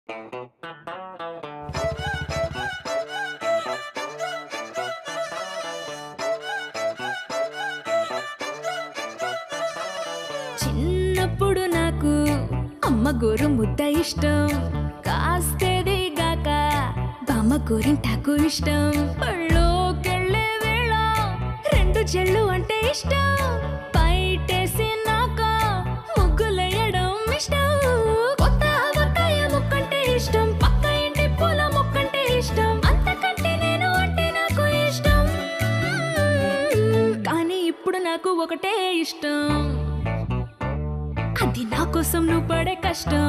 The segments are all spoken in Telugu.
చిన్నప్పుడు నాకు అమ్మ గోరు ముద్ద ఇష్టం కాస్తేది గాక బామ్మ గోరింటాకు ఇష్టం పళ్ళోకెళ్ళే వేళ రెండు చెళ్ళు అంటే ఇష్టం బయటేసినాక ముగ్గులేయడం ఇష్టం కొత్త ఆవకాయ ముక్కంటే ఇష్టం పక్క ఇంటి పూల మొక్కంటే ఇష్టం అంతకంటే నేను అంటే నాకు ఇష్టం కానీ ఇప్పుడు నాకు ఒకటే ఇష్టం అది నా కోసం నువ్వు పడే కష్టం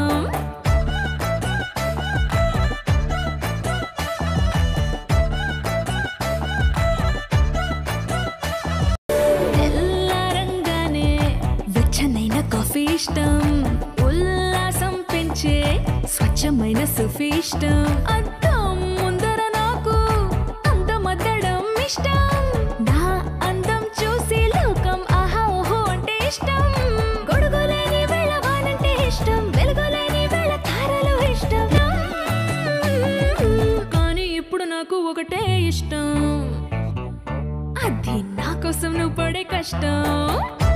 తెల్లారంగానే వెచ్చనైన కాఫీ ఇష్టం ఉల్లాసం పెంచే స్వచ్ఛమైన సుఫీ ఇష్టం అద్దం ముందర నాకు అందమద్దడం ఇష్టం నా అందం చూసి లోకం ఆహా ఓహో అంటే ఇష్టం గొడుగులేని వెళ్ళవానంటే ఇష్టం వెలుగులేని వెళ్ళ తారలు ఇష్టం కానీ ఇప్పుడు నాకు ఒకటే ఇష్టం అది నా కోసం నువ్వు పడే కష్టం